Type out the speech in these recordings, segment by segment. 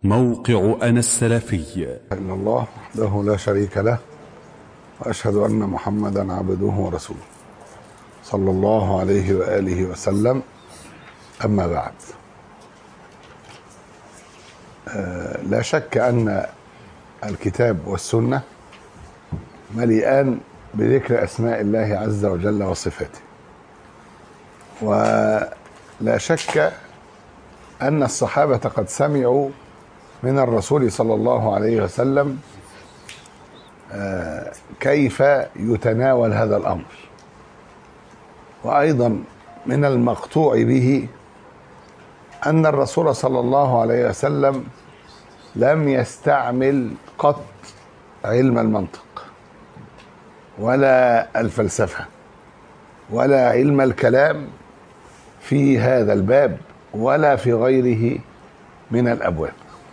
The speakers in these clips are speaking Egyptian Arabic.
موقع أنا السلفي إلا الله وحده لا شريك له وأشهد أن محمدا عبده ورسوله صلى الله عليه وآله وسلم أما بعد آه، لا شك أن الكتاب والسنة مليئان بذكر أسماء الله عز وجل وصفاته ولا شك أن الصحابة قد سمعوا من الرسول صلى الله عليه وسلم آه، كيف يتناول هذا الامر وايضا من المقطوع به ان الرسول صلى الله عليه وسلم لم يستعمل قط علم المنطق ولا الفلسفه ولا علم الكلام في هذا الباب ولا في غيره من الابواب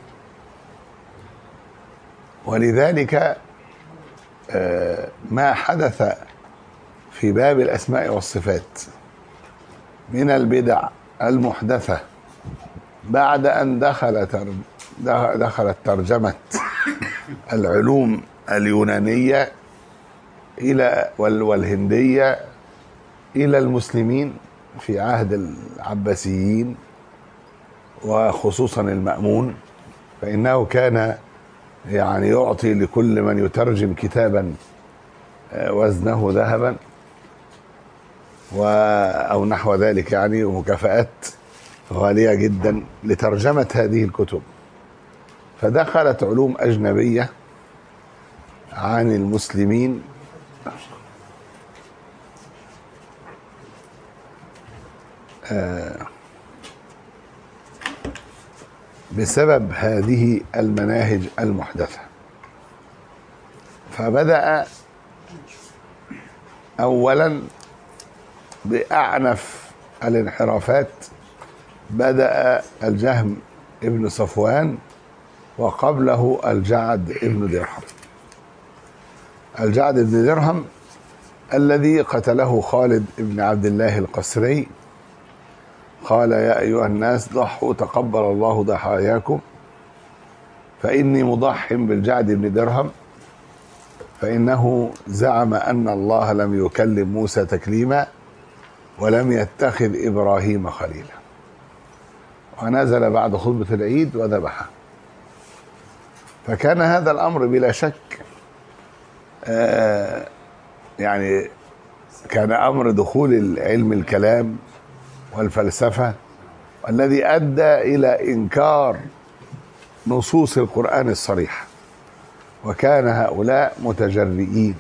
ولذلك آه، ما حدث في باب الاسماء والصفات من البدع المحدثه بعد ان دخل تر- دخلت ترجمه العلوم اليونانيه الى وال- والهنديه الى المسلمين في عهد العباسيين وخصوصا المامون فانه كان يعني يعطي لكل من يترجم كتابا آه، وزنه ذهبا و او نحو ذلك يعني ومكافآت غالية جدا لترجمة هذه الكتب فدخلت علوم أجنبية عن المسلمين آه، بسبب هذه المناهج المحدثة فبدأ أولا بأعنف الانحرافات بدأ الجهم ابن صفوان وقبله الجعد ابن درهم الجعد بن درهم الذي قتله خالد بن عبد الله القسري قال يا أيها الناس ضحوا تقبل الله ضحاياكم فإني مضح بالجعد بن درهم فإنه زعم أن الله لم يكلم موسى تكليما ولم يتخذ إبراهيم خليلا ونزل بعد خطبة العيد وذبحه فكان هذا الأمر بلا شك آه يعني كان أمر دخول علم الكلام والفلسفة والذي أدى إلى إنكار نصوص القرآن الصريحة وكان هؤلاء متجرئين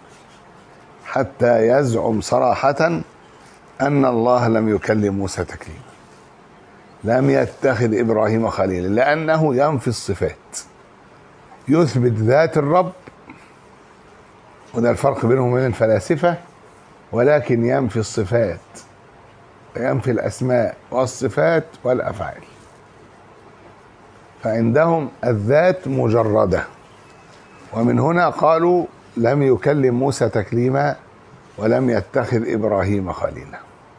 حتى يزعم صراحة أن الله لم يكلم موسى تكليما لم يتخذ إبراهيم خليلا لأنه ينفي الصفات يثبت ذات الرب وده الفرق بينهم وبين الفلاسفة ولكن ينفي الصفات ينفي الاسماء والصفات والافعال فعندهم الذات مجرده ومن هنا قالوا لم يكلم موسى تكليما ولم يتخذ ابراهيم خليلا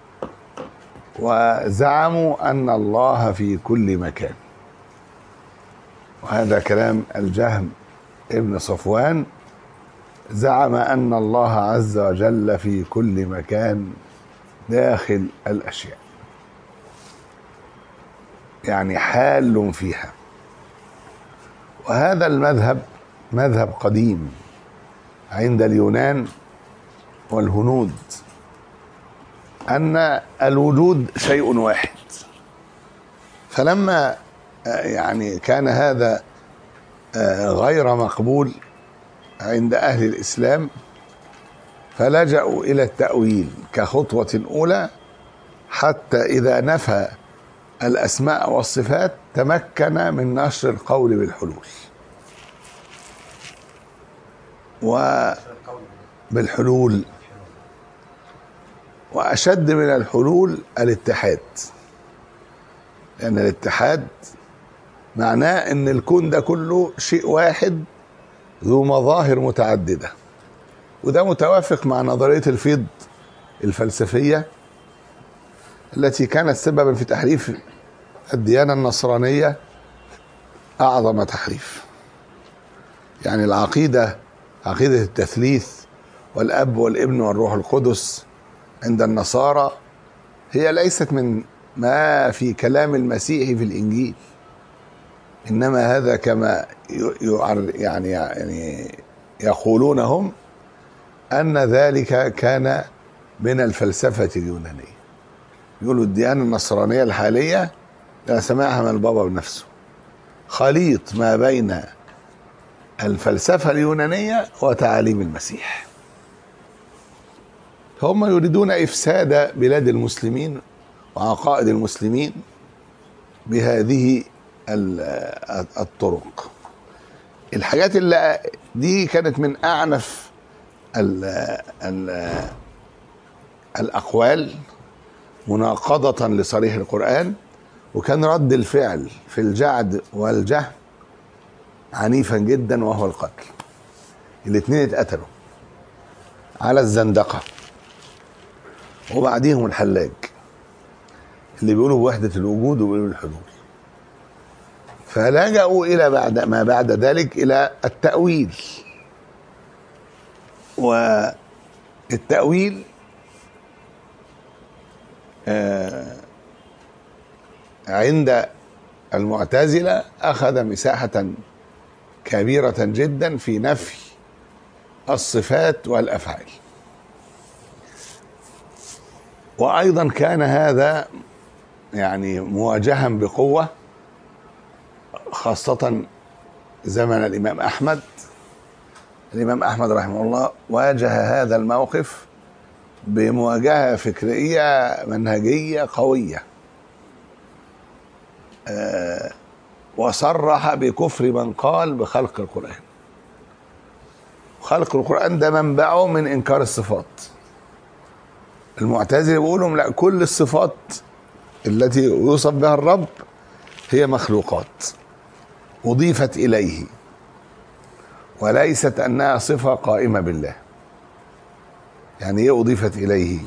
وزعموا ان الله في كل مكان وهذا كلام الجهم ابن صفوان زعم ان الله عز وجل في كل مكان داخل الاشياء يعني حال فيها وهذا المذهب مذهب قديم عند اليونان والهنود ان الوجود شيء واحد فلما آه، يعني كان هذا آه، غير مقبول عند اهل الاسلام فلجأوا إلى التأويل كخطوة أولى حتى إذا نفى الأسماء والصفات تمكن من نشر القول بالحلول وبالحلول وأشد من الحلول الاتحاد لأن الاتحاد معناه أن الكون ده كله شيء واحد ذو مظاهر متعدده وده متوافق مع نظريه الفيض الفلسفيه التي كانت سببا في تحريف الديانه النصرانيه أعظم تحريف يعني العقيدة عقيدة التثليث والأب والابن والروح القدس عند النصارى هي ليست من ما في كلام المسيح في الإنجيل إنما هذا كما يعني يعني يقولون هم أن ذلك كان من الفلسفة اليونانية يقولوا الديانة النصرانية الحالية لا سمعها من البابا بنفسه خليط ما بين الفلسفة اليونانية وتعاليم المسيح هم يريدون إفساد بلاد المسلمين وعقائد المسلمين بهذه الطرق الحاجات اللي دي كانت من أعنف ال ال الأقوال مناقضة لصريح القرآن وكان رد الفعل في الجعد والجهم عنيفا جدا وهو القتل الاثنين اتقتلوا على الزندقة وبعديهم الحلاج اللي بيقولوا بوحدة الوجود وبيقولوا الحلول فلجأوا إلى بعد ما بعد ذلك إلى التأويل والتأويل آه عند المعتزلة أخذ مساحة كبيرة جدا في نفي الصفات والأفعال وأيضا كان هذا يعني مواجها بقوة خاصة زمن الإمام أحمد الإمام أحمد رحمه الله واجه هذا الموقف بمواجهة فكرية منهجية قوية آه وصرح بكفر من قال بخلق القرآن خلق القرآن ده منبعه من إنكار الصفات المعتزلة بيقولوا لا كل الصفات التي يوصف بها الرب هي مخلوقات أضيفت إليه وليست أنها صفة قائمة بالله يعني ايه أضيفت إليه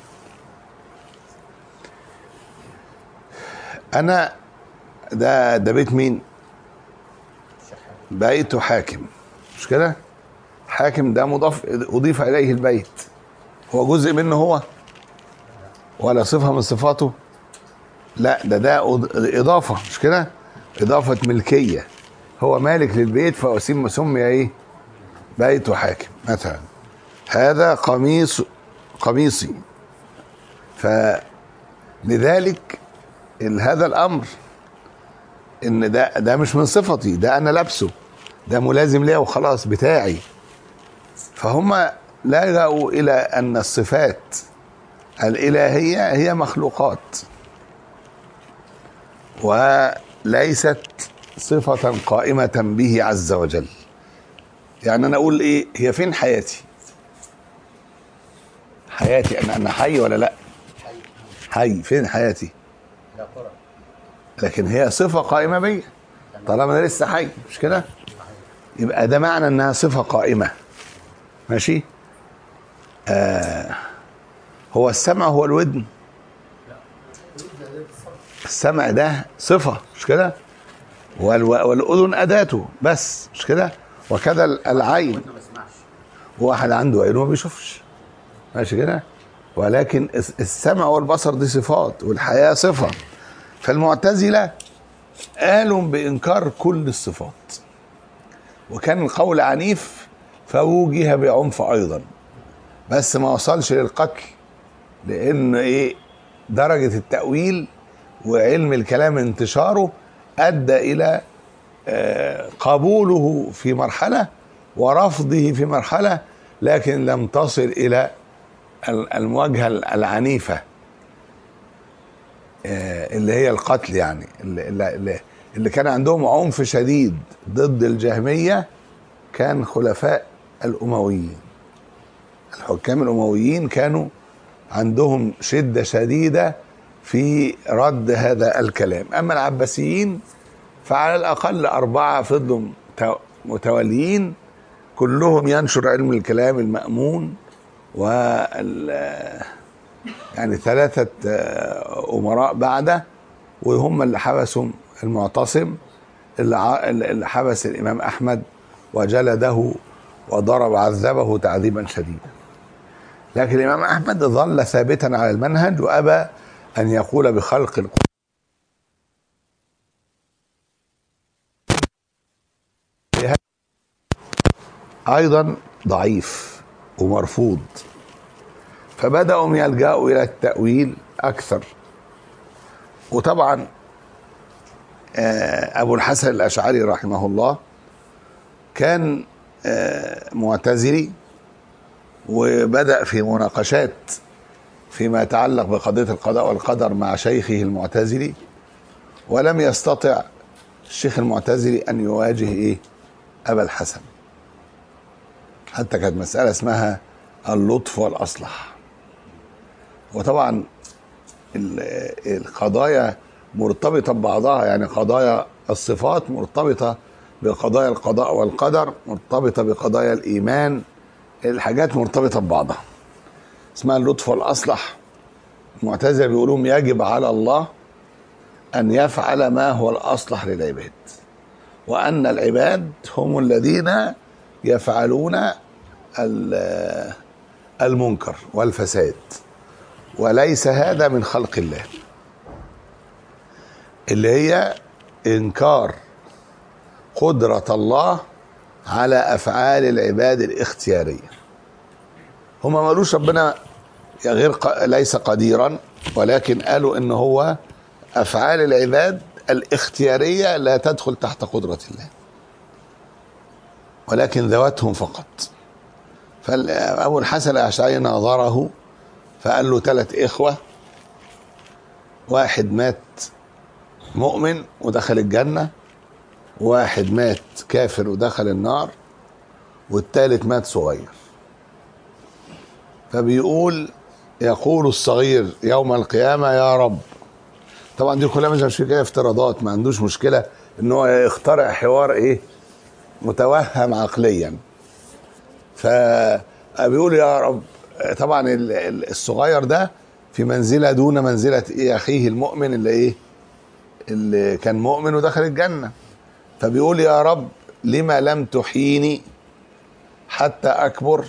أنا ده ده بيت مين بيت حاكم مش كده حاكم ده مضاف أضيف إليه البيت هو جزء منه هو ولا صفة من صفاته لا ده ده إضافة مش كده إضافة ملكية هو مالك للبيت فأسم سمي إيه بيت حاكم مثلا هذا قميص قميصي فلذلك هذا الأمر إن ده ده مش من صفتي ده أنا لابسه ده ملازم ليا وخلاص بتاعي فهم لجأوا إلى أن الصفات الإلهية هي مخلوقات وليست صفة قائمة به عز وجل يعني أنا أقول إيه هي فين حياتي حياتي أنا أنا حي ولا لأ حي فين حياتي لكن هي صفة قائمة بي طالما أنا لسه حي مش كده يبقى ده معنى أنها صفة قائمة ماشي آه هو السمع هو الودن السمع ده صفة مش كده والأذن أداته بس مش كده وكذا العين واحد عنده عين وما بيشوفش ماشي كده ولكن السمع والبصر دي صفات والحياة صفة فالمعتزلة قالوا بإنكار كل الصفات وكان القول عنيف فوجه بعنف أيضا بس ما وصلش للقتل لأن إيه درجة التأويل وعلم الكلام انتشاره ادى الى قبوله في مرحله ورفضه في مرحله لكن لم تصل الى المواجهه العنيفه اللي هي القتل يعني اللي, اللي كان عندهم عنف شديد ضد الجهميه كان خلفاء الامويين الحكام الامويين كانوا عندهم شده شديده في رد هذا الكلام اما العباسيين فعلى الاقل اربعه فضلوا متوليين كلهم ينشر علم الكلام المامون وال يعني ثلاثه امراء بعده وهم اللي حبسوا المعتصم اللي ع- اللي حبس الامام احمد وجلده وضرب عذبه تعذيبا شديدا لكن الامام احمد ظل ثابتا على المنهج وابى ان يقول بخلق القرآن ايضا ضعيف ومرفوض فبداوا يلجاوا الى التاويل اكثر وطبعا آه، ابو الحسن الاشعري رحمه الله كان آه، معتزلي وبدا في مناقشات فيما يتعلق بقضيه القضاء والقدر مع شيخه المعتزلي ولم يستطع الشيخ المعتزلي ان يواجه ايه ابا الحسن حتى كانت مساله اسمها اللطف والاصلح وطبعا ال- القضايا مرتبطه ببعضها يعني قضايا الصفات مرتبطه بقضايا القضاء والقدر مرتبطه بقضايا الايمان الحاجات مرتبطه ببعضها اسمها اللطف والاصلح المعتزله بيقولون يجب على الله ان يفعل ما هو الاصلح للعباد وان العباد هم الذين يفعلون ال- المنكر والفساد وليس هذا من خلق الله اللي هي انكار قدرة الله على افعال العباد الاختيارية هما ما قالوش ربنا غير ق- ليس قديرا ولكن قالوا ان هو افعال العباد الاختيارية لا تدخل تحت قدرة الله ولكن ذواتهم فقط فأبو الحسن الأشعري ناظره فقال له ثلاث إخوة واحد مات مؤمن ودخل الجنة واحد مات كافر ودخل النار والثالث مات صغير فبيقول يقول الصغير يوم القيامة يا رب طبعا دي كلها مش كده افتراضات ما عندوش مشكلة ان هو يخترع حوار ايه متوهم عقليا فبيقول يا رب طبعا ال- ال- الصغير ده في منزلة دون منزلة ايه اخيه المؤمن اللي ايه اللي كان مؤمن ودخل الجنة فبيقول يا رب لما لم تحيني حتى اكبر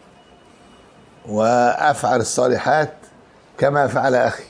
وافعل الصالحات كما فعل اخي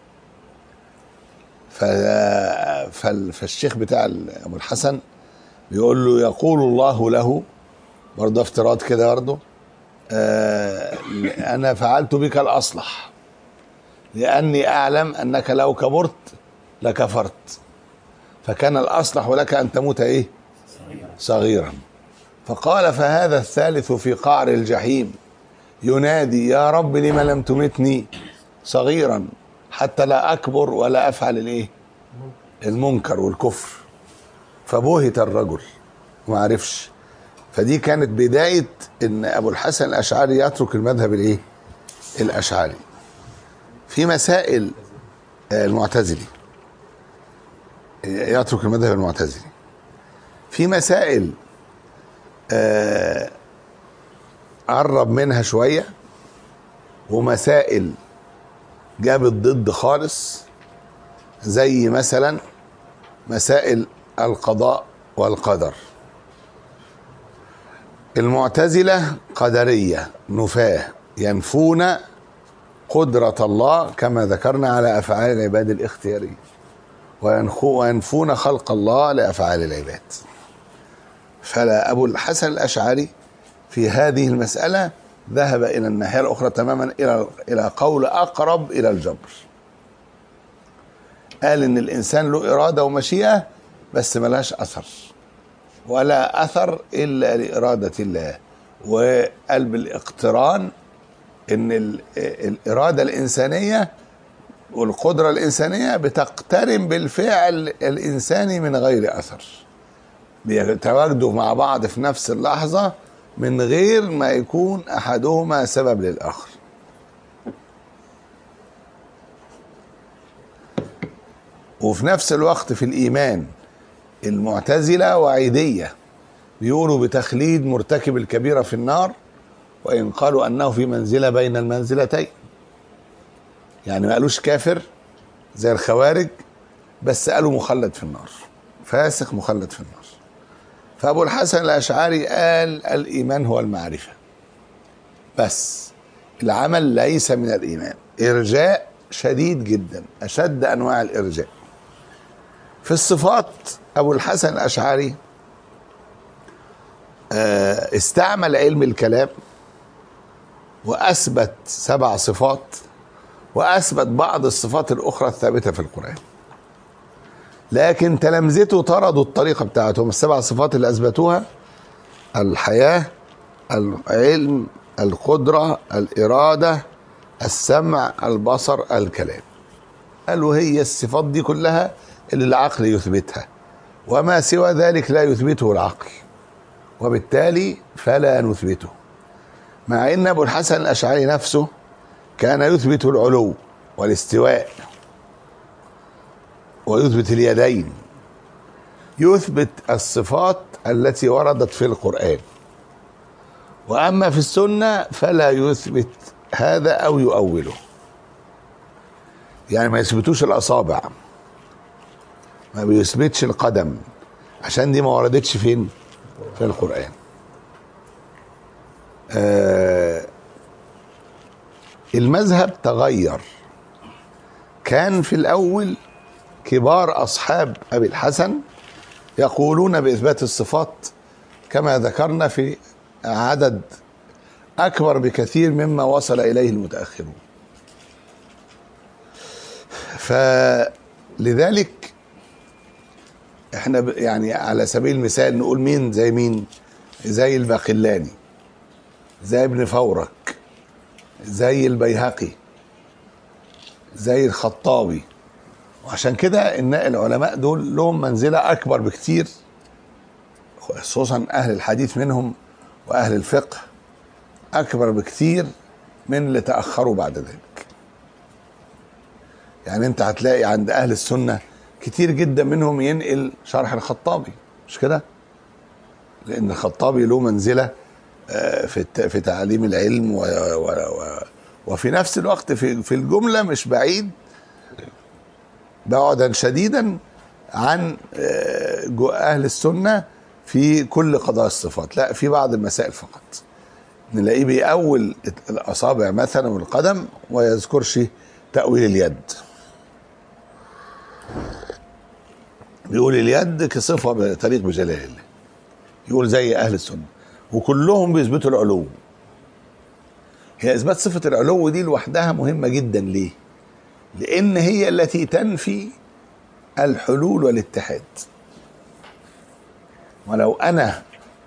ف... فال- فالشيخ بتاع ابو الحسن بيقول له يقول الله له برضه افتراض كده برضه آه انا فعلت بك الاصلح لاني اعلم انك لو كبرت لكفرت فكان الاصلح لك ان تموت ايه صغيرا فقال فهذا الثالث في قعر الجحيم ينادي يا رب لم لم تمتني صغيرا حتى لا اكبر ولا افعل الايه المنكر والكفر فبهت الرجل ما عرفش فدي كانت بداية ان ابو الحسن الاشعري يترك المذهب الايه الاشعري في مسائل آه، المعتزلي يترك المذهب المعتزلي في مسائل آه، قرب منها شوية ومسائل جابت ضد خالص زي مثلا مسائل القضاء والقدر المعتزلة قدرية نفاة ينفون قدرة الله كما ذكرنا على أفعال العباد الاختيارية وينخو- وينفون خلق الله لأفعال العباد فلا أبو الحسن الأشعري في هذه المسألة ذهب إلى الناحية الأخرى تماما إلى إلى قول أقرب إلى الجبر قال إن الإنسان له إرادة ومشيئة بس ملهاش أثر ولا أثر إلا لإرادة الله وقال بالاقتران إن ال- الإرادة الإنسانية والقدرة الإنسانية بتقترن بالفعل الإنساني من غير أثر بيتواجدوا مع بعض في نفس اللحظة من غير ما يكون أحدهما سبب للآخر وفي نفس الوقت في الإيمان المعتزلة وعيدية بيقولوا بتخليد مرتكب الكبيرة في النار وإن قالوا أنه في منزلة بين المنزلتين يعني ما قالوش كافر زي الخوارج بس قالوا مخلد في النار فاسق مخلد في النار فأبو الحسن الأشعري قال الإيمان هو المعرفة بس العمل ليس من الإيمان إرجاء شديد جدا أشد أنواع الإرجاء في الصفات أبو الحسن الأشعري آه، استعمل علم الكلام وأثبت سبع صفات وأثبت بعض الصفات الأخرى الثابتة في القرآن لكن تلامذته طردوا الطريقة بتاعتهم السبع صفات اللي أثبتوها الحياة العلم القدرة الإرادة السمع البصر الكلام قالوا هي الصفات دي كلها اللي العقل يثبتها وما سوى ذلك لا يثبته العقل وبالتالي فلا نثبته مع ان ابو الحسن الاشعري نفسه كان يثبت العلو والاستواء ويثبت اليدين يثبت الصفات التي وردت في القران واما في السنه فلا يثبت هذا او يؤوله يعني ما يثبتوش الاصابع ما بيثبتش القدم عشان دي ما وردتش فين في القرآن آه المذهب تغير كان في الأول كبار أصحاب أبي الحسن يقولون بإثبات الصفات كما ذكرنا في عدد أكبر بكثير مما وصل إليه المتأخرون فلذلك احنا ب- يعني على سبيل المثال نقول مين زي مين زي الباقلاني زي ابن فورك زي البيهقي زي الخطابي وعشان كده ان العلماء دول لهم منزله اكبر بكتير خصوصا اهل الحديث منهم واهل الفقه اكبر بكتير من اللي تاخروا بعد ذلك يعني انت هتلاقي عند اهل السنه كتير جدا منهم ينقل شرح الخطابي مش كده لان الخطابي له منزله آه، في الت- في تعليم العلم و و و وفي نفس الوقت في في الجمله مش بعيد بعدا شديدا عن آه، جو- اهل السنه في كل قضايا الصفات لا في بعض المسائل فقط نلاقيه بيأول الاصابع مثلا والقدم ويذكرش تأويل اليد بيقول اليد كصفه بتليق بجلال الله يقول زي اهل السنه وكلهم بيثبتوا العلو هي اثبات صفه العلو دي لوحدها مهمه جدا ليه لان هي التي تنفي الحلول والاتحاد ولو انا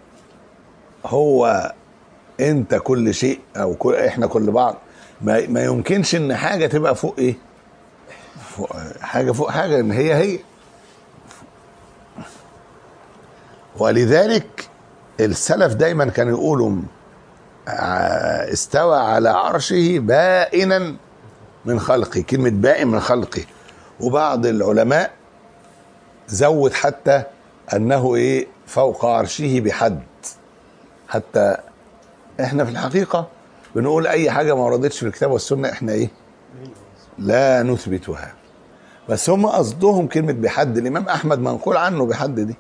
هو انت كل شيء او كل احنا كل بعض ما, ما يمكنش ان حاجه تبقى فوق ايه فوق حاجه فوق حاجه ان هي هي ولذلك السلف دايما كانوا يقولوا ع- استوى على عرشه بائنا من خلقه كلمة بائن من خلقه وبعض العلماء زود حتى أنه إيه فوق عرشه بحد حتى إحنا في الحقيقة بنقول أي حاجة ما وردتش في الكتاب والسنة إحنا إيه لا نثبتها بس هم قصدهم كلمة بحد الإمام أحمد منقول عنه بحد دي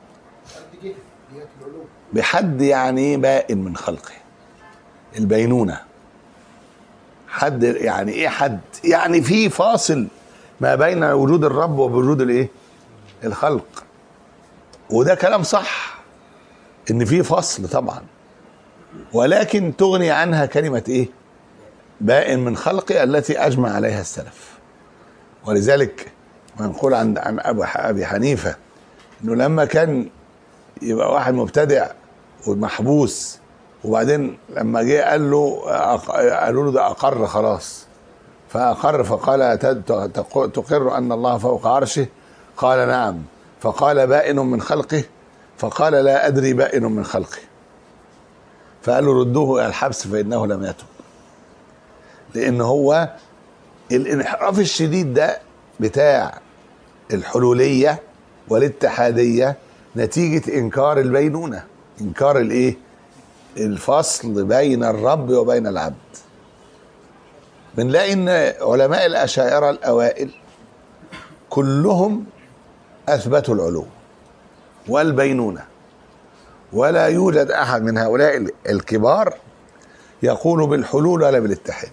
بحد يعني ايه بائن من خلقه البينونه حد يعني ايه حد يعني في فاصل ما بين وجود الرب ووجود الايه الخلق وده كلام صح ان في فصل طبعا ولكن تغني عنها كلمه ايه بائن من خلقه التي اجمع عليها السلف ولذلك منقول عن عن ابو ابي حنيفه انه لما كان يبقى واحد مبتدع ومحبوس وبعدين لما جه قال له أق- قالوا له ده اقر خلاص فاقر فقال تد- تق- تقر ان الله فوق عرشه قال نعم فقال بائن من خلقه فقال لا ادري بائن من خلقه فقالوا ردوه الى الحبس فانه لم يتب لان هو الانحراف الشديد ده بتاع الحلوليه والاتحاديه نتيجه انكار البينونه انكار الايه الفصل بين الرب وبين العبد بنلاقي ان علماء الاشاعره الاوائل كلهم اثبتوا العلو والبينونة ولا يوجد أحد من هؤلاء الكبار يقول بالحلول ولا بالاتحاد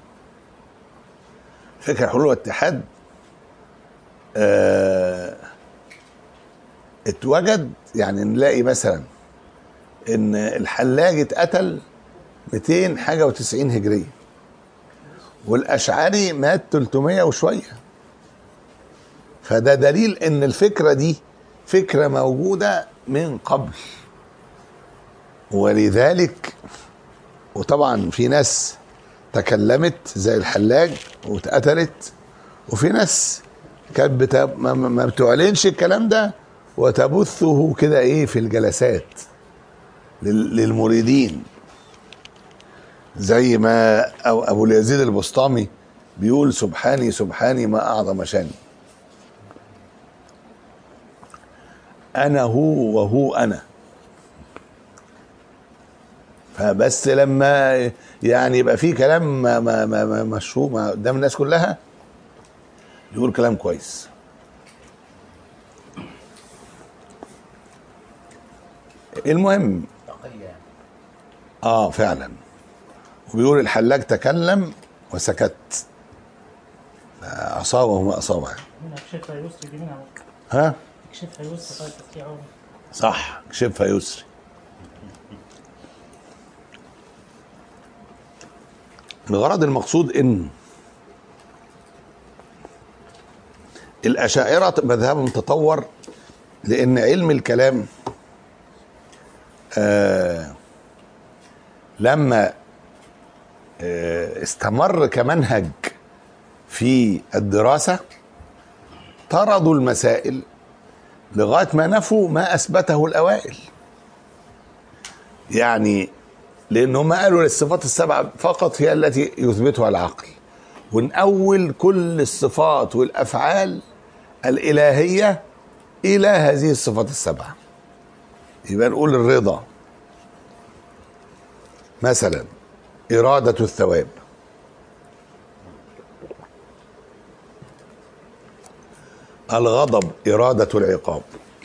فكرة الحلول والاتحاد آه اتوجد يعني نلاقي مثلا ان الحلاج اتقتل 200 حاجه و90 هجريه والاشعري مات 300 وشويه فده دليل ان الفكره دي فكره موجوده من قبل ولذلك وطبعا في ناس تكلمت زي الحلاج واتقتلت وفي ناس كانت بتا... ما, ما بتعلنش الكلام ده وتبثه كده ايه في الجلسات لل... للمريدين زي ما أو ابو اليزيد البسطامي بيقول سبحاني سبحاني ما اعظم شاني انا هو وهو انا فبس لما يعني يبقى في كلام ما ما ما ما مشهور ما قدام الناس كلها يقول كلام كويس المهم اه فعلا وبيقول الحلاج تكلم وسكت اصابه ما اصابه منها كشفها يسري دي منها ها كشفها يسري قال تسكيعه صح كشفها يسري الغرض المقصود ان الاشاعره مذهبهم تطور لان علم الكلام آه لما آه استمر كمنهج في الدراسه طردوا المسائل لغايه ما نفوا ما اثبته الاوائل يعني لان هم قالوا الصفات السبعه فقط هي التي يثبتها العقل ونأول كل الصفات والافعال الالهيه الى هذه الصفات السبعه يبقى نقول الرضا مثلا اراده الثواب الغضب اراده العقاب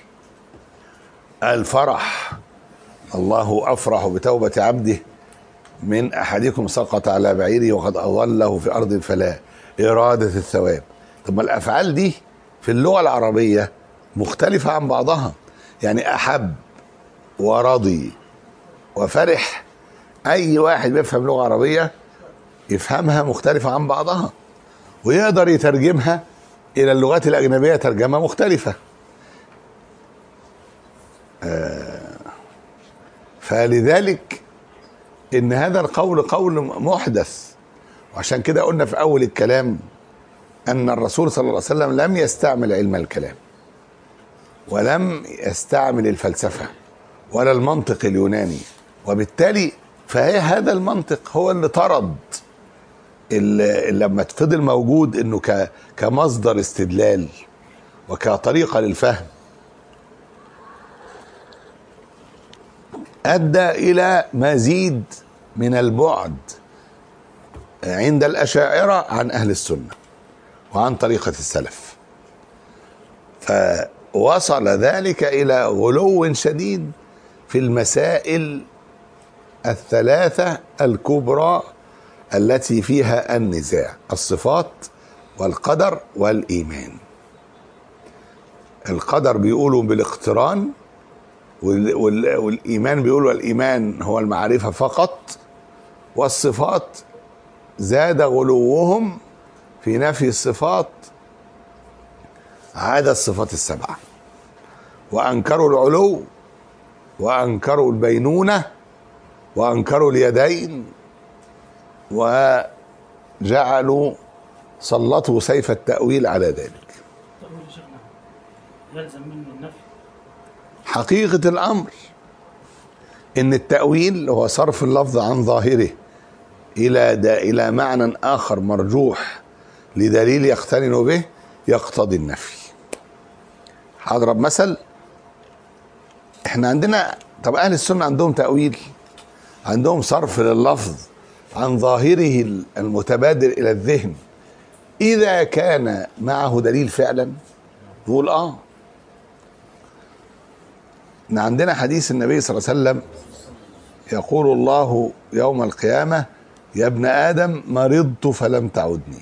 الفرح الله افرح بتوبه عبده من احدكم سقط على بعيره وقد اضله في ارض الفلاة اراده الثواب طب ما الافعال دي في اللغه العربيه مختلفه عن بعضها يعني احب ورضي وفرح اي واحد بيفهم لغه عربيه يفهمها مختلفه عن بعضها ويقدر يترجمها الى اللغات الاجنبيه ترجمه مختلفه آه فلذلك ان هذا القول قول محدث وعشان كده قلنا في اول الكلام ان الرسول صلى الله عليه وسلم لم يستعمل علم الكلام ولم يستعمل الفلسفه ولا المنطق اليوناني وبالتالي فهي هذا المنطق هو اللي طرد اللي لما فضل موجود انه ك كمصدر استدلال وكطريقه للفهم ادى الى مزيد من البعد عند الاشاعره عن اهل السنه وعن طريقه السلف فوصل ذلك الى غلو شديد في المسائل الثلاثه الكبرى التي فيها النزاع الصفات والقدر والايمان القدر بيقولوا بالاقتران والايمان بيقولوا الايمان هو المعرفه فقط والصفات زاد غلوهم في نفي الصفات عاد الصفات السبعه وانكروا العلو وانكروا البينونه وانكروا اليدين وجعلوا سلطوا سيف التاويل على ذلك تقول يا شيخنا يلزم منه النفي حقيقة الأمر إن التأويل هو صرف اللفظ عن ظاهره إلى دا إلى معنى آخر مرجوح لدليل يقترن به يقتضي النفي هضرب مثل احنا عندنا طب أهل السنة عندهم تأويل عندهم صرف لللفظ عن ظاهره المتبادر إلى الذهن إذا كان معه دليل فعلا نقول آه ان عندنا حديث النبي صلى الله عليه وسلم يقول الله يوم القيامه يا ابن ادم مرضت فلم تعدني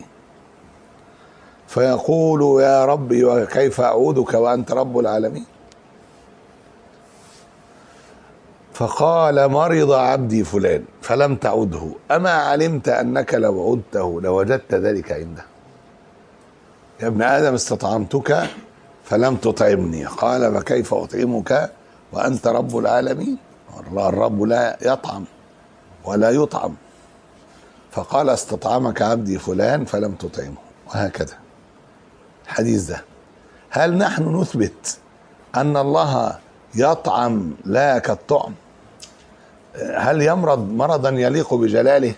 فيقول يا ربي وكيف اعودك وانت رب العالمين فقال مرض عبدي فلان فلم تعده اما علمت انك لو عدته لوجدت ذلك عنده يا ابن ادم استطعمتك فلم تطعمني قال فكيف اطعمك وانت رب العالمين والله الرب لا يطعم ولا يطعم فقال استطعمك عبدي فلان فلم تطعمه وهكذا الحديث ده هل نحن نثبت ان الله يطعم لا كالطعم هل يمرض مرضا يليق بجلاله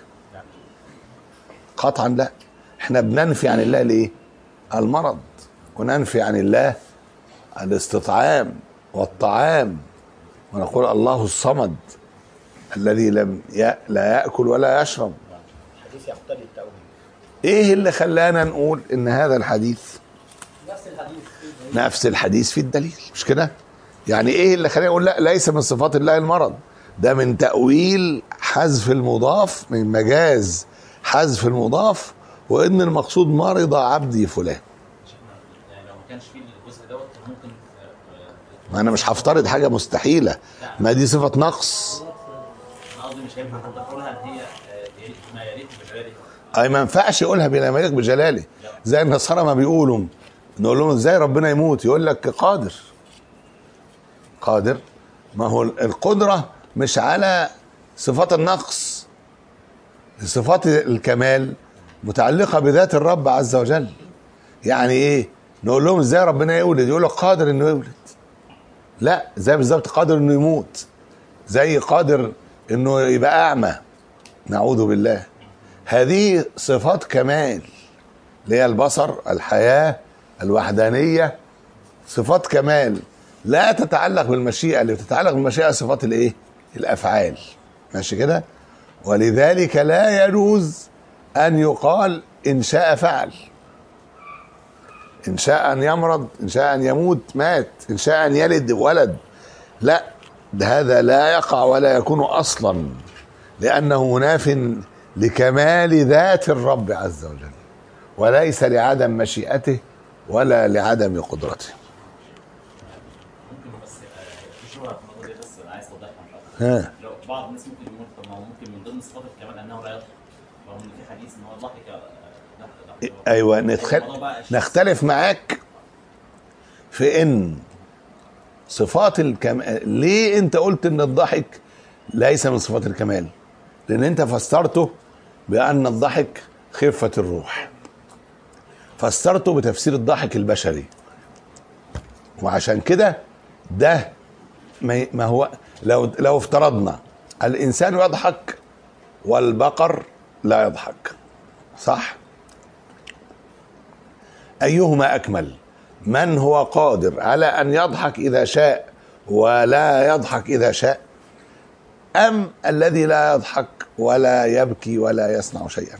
قطعا لا احنا بننفي عن الله ليه المرض وننفي عن الله الاستطعام والطعام ونقول الله الصمد الذي لم ي... لا ياكل ولا يشرب الحديث يقتضي التأويل ايه اللي خلانا نقول ان هذا الحديث نفس الحديث نفس الحديث في الدليل مش كده يعني ايه اللي خلينا نقول لا ليس من صفات الله المرض ده من تأويل حذف المضاف من مجاز حذف المضاف وان المقصود مرض عبدي فلان يعني لو ما كانش فيه الجزء دوت كان ممكن آه، ما انا مش هفترض حاجه مستحيله ما دي صفه نقص انا قصدي مش هينفع حتى تقولها ان هي آه، يليق- ما يليق بجلاله اي ما ينفعش يقولها بلا ما يليق بجلاله زي النصارى ما بيقولوا نقول لهم ازاي ربنا يموت يقول لك قادر قادر ما هو القدره مش على صفات النقص صفات الكمال متعلقه بذات الرب عز وجل يعني ايه نقول لهم ازاي ربنا يولد يقول لك قادر انه يولد لا زي بالظبط قادر انه يموت زي قادر انه يبقى اعمى نعوذ بالله هذه صفات كمال اللي هي البصر الحياه الوحدانيه صفات كمال لا تتعلق بالمشيئه اللي بتتعلق بالمشيئه صفات الايه الافعال ماشي كده ولذلك لا يجوز ان يقال ان شاء فعل ان شاء ان يمرض ان شاء ان يموت مات ان شاء ان يلد ولد لا ده هذا لا يقع ولا يكون اصلا لانه ناف لكمال ذات الرب عز وجل وليس لعدم مشيئته ولا لعدم قدرته ممكن بس آه، في شبهه في النقطه دي بس انا عايز اوضحها مش اكتر ها لو بعض الناس ممكن يقول طب ما هو ممكن من ضمن صفات الكمال انه لا يضحك رغم ان في حديث ان هو ضحك آه، ضحك- ضحك ايوه الموضوع نتخل... بقى نختلف معاك في ان صفات الكمال ليه انت قلت ان الضحك ليس من صفات الكمال لان انت فسرته بان الضحك خفه الروح فسرته بتفسير الضحك البشري وعشان كده ده ما ما هو لو لو افترضنا الانسان يضحك والبقر لا يضحك صح ايهما اكمل من هو قادر على ان يضحك اذا شاء ولا يضحك اذا شاء ام الذي لا يضحك ولا يبكي ولا يصنع شيئا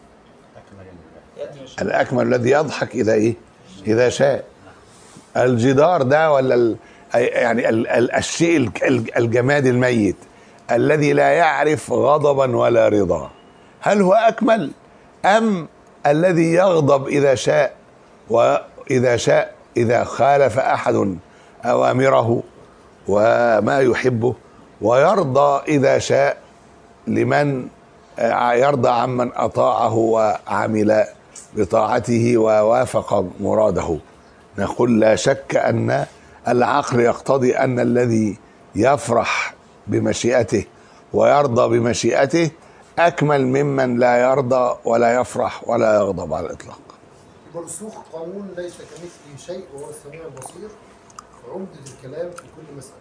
الاكمل الذي يضحك اذا ايه اذا شاء الجدار ده ولا ال... أي- يعني ال... ال... الشيء ال- ال- الجماد الميت الذي لا يعرف غضبا ولا رضا هل هو اكمل ام الذي يغضب اذا شاء واذا شاء اذا خالف احد اوامره وما يحبه ويرضى اذا شاء لمن آه، يرضى عمن اطاعه وعمل بطاعته ووافق مراده نقول لا شك ان العقل يقتضي ان الذي يفرح بمشيئته ويرضى بمشيئته اكمل ممن لا يرضى ولا يفرح ولا يغضب على الاطلاق مرسوخ قانون ليس كمثله شيء وهو السميع البصير عمدة الكلام في كل مسألة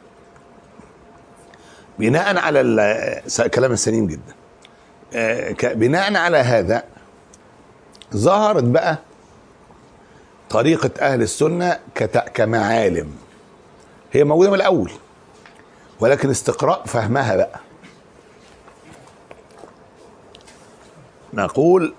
بناء على ال- س- كلام السليم جدا آه، ك- بناء على هذا ظهرت بقى طريقة أهل السنة كت- كمعالم هي موجودة من الأول ولكن استقراء فهمها بقى نقول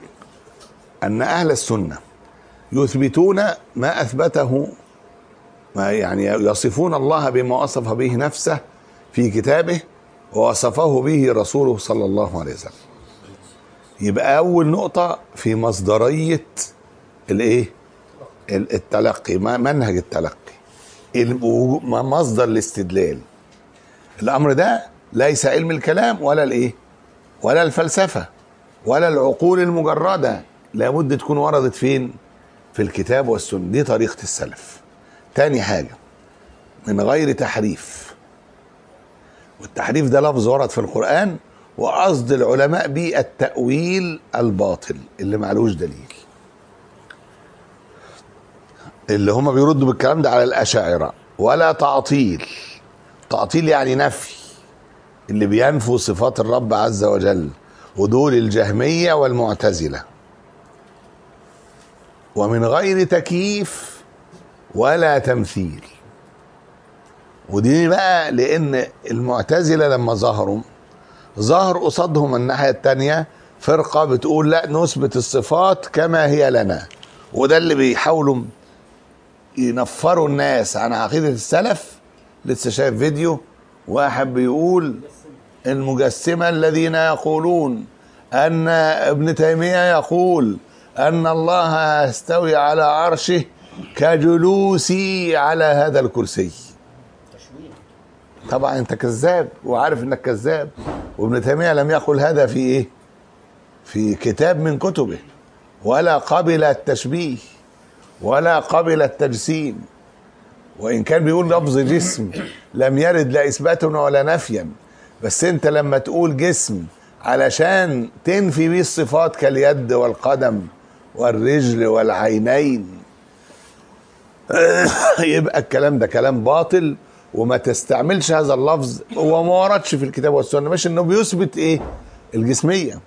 أن أهل السنة يثبتون ما أثبته ما يعني يصفون الله بما وصف به نفسه في كتابه ووصفه به رسوله صلى الله عليه وسلم يبقى اول نقطه في مصدريه الايه ال- التلقي ما- منهج التلقي ال- وجو- ما- مصدر الاستدلال الامر ده ليس علم الكلام ولا الايه ولا الفلسفه ولا العقول المجرده لابد تكون وردت فين في الكتاب والسنه دي طريقه السلف تاني حاجه من غير تحريف والتحريف ده لفظ ورد في القرآن وقصد العلماء بيه التأويل الباطل اللي معلوش دليل اللي هم بيردوا بالكلام ده على الأشاعرة ولا تعطيل تعطيل يعني نفي اللي بينفوا صفات الرب عز وجل ودول الجهمية والمعتزلة ومن غير تكييف ولا تمثيل ودي بقى لان المعتزله لما ظهروا ظهر قصادهم الناحيه التانية فرقه بتقول لا نثبت الصفات كما هي لنا وده اللي بيحاولوا ينفروا الناس عن عقيده السلف لسه شايف فيديو واحد بيقول المجسمه الذين يقولون ان ابن تيميه يقول ان الله يستوي على عرشه كجلوسي على هذا الكرسي تشويه طبعا انت كذاب وعارف انك كذاب وابن تيميه لم يقل هذا في ايه في كتاب من كتبه ولا قبل التشبيه ولا قبل التجسيم وان كان بيقول لفظ جسم لم يرد لا اثباتا ولا نفيا بس انت لما تقول جسم علشان تنفي بيه الصفات كاليد والقدم والرجل والعينين يبقى الكلام ده كلام باطل وما تستعملش هذا اللفظ هو ما وردش في الكتاب والسنه مش انه بيثبت ايه الجسميه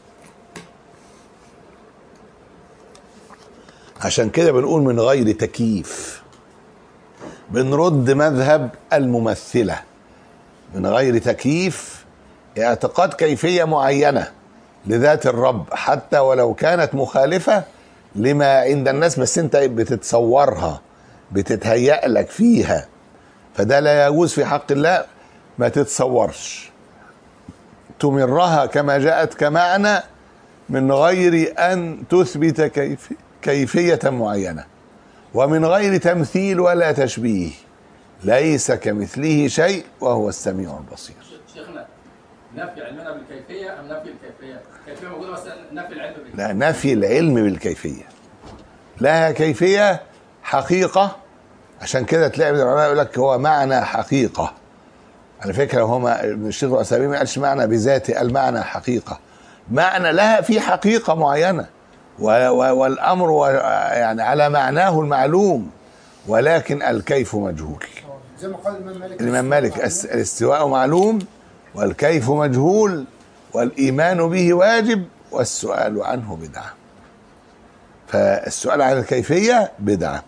عشان كده بنقول من غير تكييف بنرد مذهب الممثله من غير تكييف اعتقاد كيفيه معينه لذات الرب حتى ولو كانت مخالفه لما عند الناس بس انت بتتصورها بتتهيأ لك فيها فده لا يجوز في حق الله ما تتصورش تمرها كما جاءت كمعنى من غير ان تثبت كيف كيفيه معينه ومن غير تمثيل ولا تشبيه ليس كمثله شيء وهو السميع البصير شيخنا نفي علمنا بالكيفيه ام نفي الكيفيه؟ الكيفيه موجوده بس نفي العلم بالكيفيه لا نفي العلم بالكيفية لها كيفية حقيقة عشان كده تلاقي من العلماء يقول لك هو معنى حقيقة على فكرة هما ابن الشيخ العثيمين ما قالش معنى بذاته قال معنى حقيقة معنى لها في حقيقة معينة و- و- والأمر و- يعني على معناه المعلوم ولكن الكيف مجهول زي ما قال الامام مالك الإمام مالك الس- الاستواء معلوم والكيف مجهول والإيمان به واجب والسؤال عنه بدعة فالسؤال عن الكيفية بدعة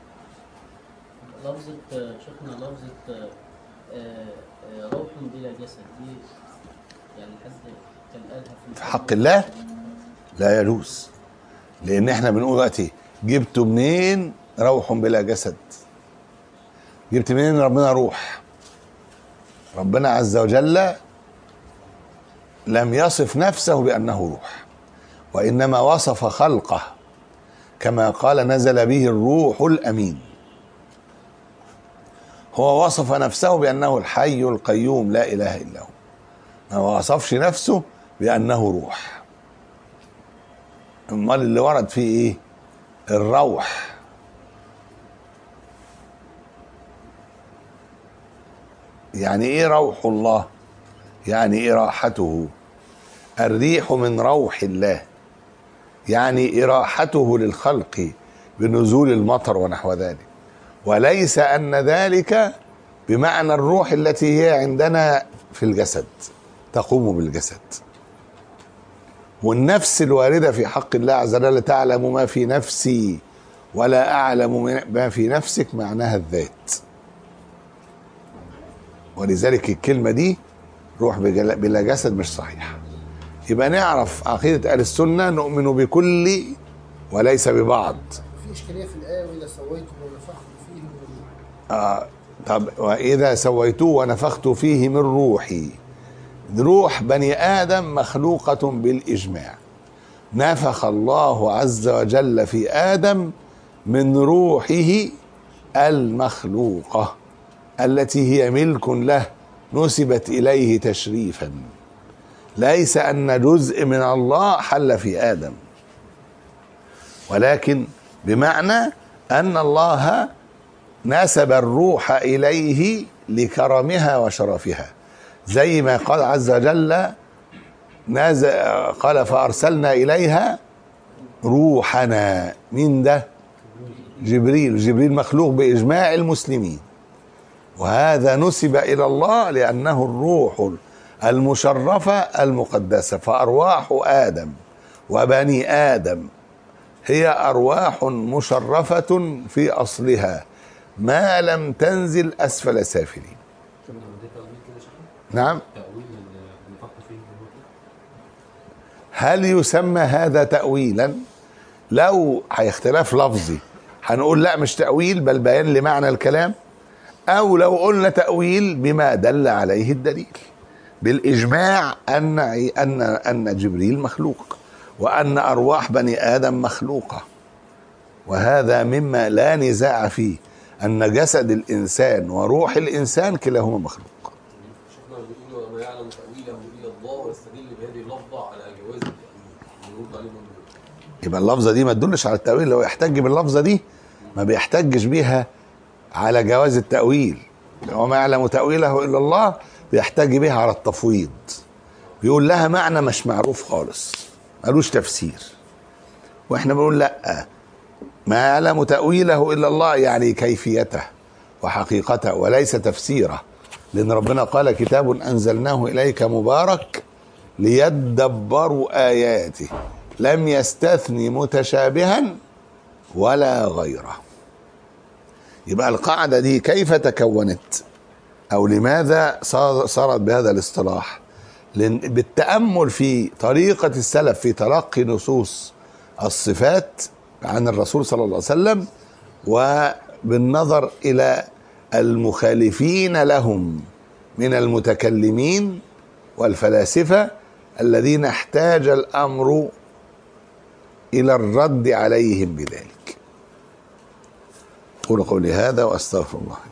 لفظة شيخنا لفظة آه، آه، روح بلا جسد دي يعني حد كان قالها في في حق الله لا يجوز لأن احنا بنقول دلوقتي جبت منين روح بلا جسد جبت منين ربنا روح ربنا عز وجل لم يصف نفسه بأنه روح وإنما وصف خلقه كما قال نزل به الروح الأمين هو وصف نفسه بأنه الحي القيوم لا إله إلا هو ما وصفش نفسه بأنه روح امال اللي ورد فيه ايه الروح يعني ايه روح الله يعني ايه راحته الريح من روح الله يعني إراحته للخلق بنزول المطر ونحو ذلك وليس أن ذلك بمعنى الروح التي هي عندنا في الجسد تقوم بالجسد والنفس الواردة في حق الله عز وجل تعلم ما في نفسي ولا أعلم ما في نفسك معناها الذات ولذلك الكلمة دي روح بجل- بلا جسد مش صحيحة يبقى نعرف عقيدة أهل السنة نؤمن بكل وليس ببعض في اشكاليه في الايه واذا سويته ونفخت فيه من روحي آه طب وإذا سويته ونفخت فيه من روحي روح بني آدم مخلوقة بالإجماع نفخ الله عز وجل في آدم من روحه المخلوقة التي هي ملك له نسبت إليه تشريفا ليس أن جزء من الله حل في آدم ولكن بمعنى أن الله نسب الروح إليه لكرمها وشرفها زي ما قال عز وجل نازل قال فأرسلنا إليها روحنا من ده جبريل جبريل مخلوق بإجماع المسلمين وهذا نسب إلى الله لأنه الروح المشرفة المقدسة فأرواح آدم وبني آدم هي أرواح مشرفة في أصلها ما لم تنزل أسفل سافلين نعم هل يسمى هذا تأويلا لو هيختلاف لفظي هنقول لا مش تأويل بل بيان لمعنى الكلام أو لو قلنا تأويل بما دل عليه الدليل بالإجماع أن أن أن جبريل مخلوق وأن أرواح بني آدم مخلوقة وهذا مما لا نزاع فيه أن جسد الإنسان وروح الإنسان كلاهما مخلوق شيخنا بيقولوا ما يعلم تأويله إلا الله واستدل بهذه اللفظة على جواز التأويل يرد عليه من يبقى اللفظة دي ما تدلش على التأويل لو يحتج باللفظة دي ما بيحتجش بيها على جواز التأويل وما يعلم تأويله إلا الله بيحتج بها على التفويض بيقول لها معنى مش معروف خالص ملوش تفسير واحنا بنقول لا ما يعلم تأويله إلا الله يعني كيفيته وحقيقته وليس تفسيره لأن ربنا قال كتاب أنزلناه إليك مبارك ليدبروا آياته لم يستثني متشابها ولا غيره يبقى القاعدة دي كيف تكونت أو لماذا صار- صارت بهذا الاصطلاح لأن بالتأمل في طريقة السلف في تلقي نصوص الصفات عن الرسول صلى الله عليه وسلم وبالنظر إلى المخالفين لهم من المتكلمين والفلاسفة الذين احتاج الأمر إلى الرد عليهم بذلك قول قولي هذا وأستغفر الله